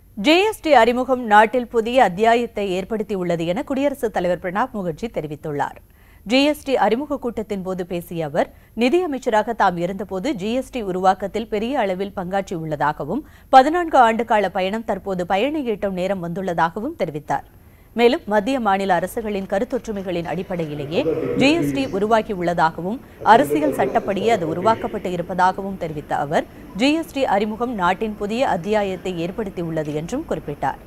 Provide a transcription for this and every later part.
GST அறிமுகம் நாட்டில் புதிய அத்தியாயத்தை ஏற்படுத்தியுள்ளது என குடியரசுத் தலைவர் பிரணாப் முகர்ஜி தெரிவித்துள்ளார் ஜிஎஸ்டி அறிமுக கூட்டத்தின் போது பேசிய அவர் நிதியமைச்சராக தாம் இருந்தபோது ஜிஎஸ்டி உருவாக்கத்தில் பெரிய அளவில் பங்காற்றியுள்ளதாகவும் பதினான்கு ஆண்டுகால பயணம் தற்போது பயண ஈட்டும் நேரம் வந்துள்ளதாகவும் தெரிவித்தார் மேலும் மத்திய மாநில அரசுகளின் கருத்தொற்றுமைகளின் அடிப்படையிலேயே ஜிஎஸ்டி உருவாகியுள்ளதாகவும் அரசியல் சட்டப்படியே அது உருவாக்கப்பட்டு இருப்பதாகவும் தெரிவித்த அவர் ஜிஎஸ்டி அறிமுகம் நாட்டின் புதிய அத்தியாயத்தை ஏற்படுத்தியுள்ளது என்றும் குறிப்பிட்டார்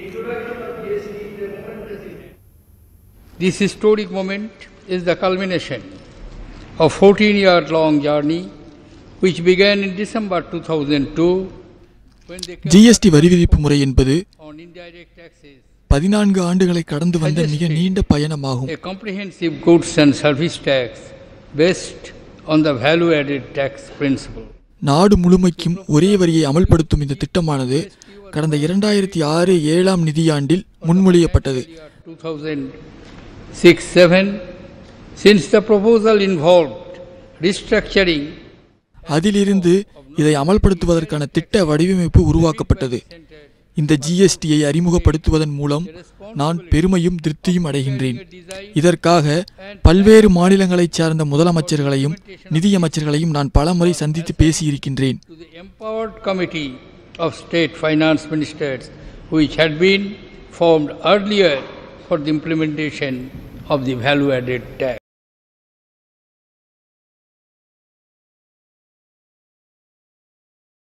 This historic moment is the culmination of 14 year long journey which began in December 2002 when they came GST வரி விதிப்பு முறை என்பது on indirect taxes, பதினான்கு ஆண்டுகளை கடந்து வந்த மிக நீண்ட பயணமாகும் a comprehensive goods and service tax based on the value added tax principle. நாடு முழுமைக்கும் ஒரே வரியை அமல்படுத்தும் இந்த திட்டமானது கடந்த இரண்டாயிரத்தி ஆறு ஏழாம் நிதியாண்டில் முன்மொழியப்பட்டது Year 2006-7 since the proposal involved restructuring அதிலிருந்து இதை அமல்படுத்துவதற்கான திட்ட வடிவமைப்பு உருவாக்கப்பட்டது இந்த ஜிஎஸ்டியை அறிமுகப்படுத்துவதன் மூலம் நான் பெருமையும் திருப்தியும் அடைகின்றேன் இதற்காக பல்வேறு மாநிலங்களைச் சார்ந்த முதலமைச்சர்களையும் நிதியமைச்சர்களையும் நான் பலமுறை சந்தித்து பேசியிருக்கின்றேன் to the empowered committee of state finance ministers which had been formed earlier for the implementation of the value added tax.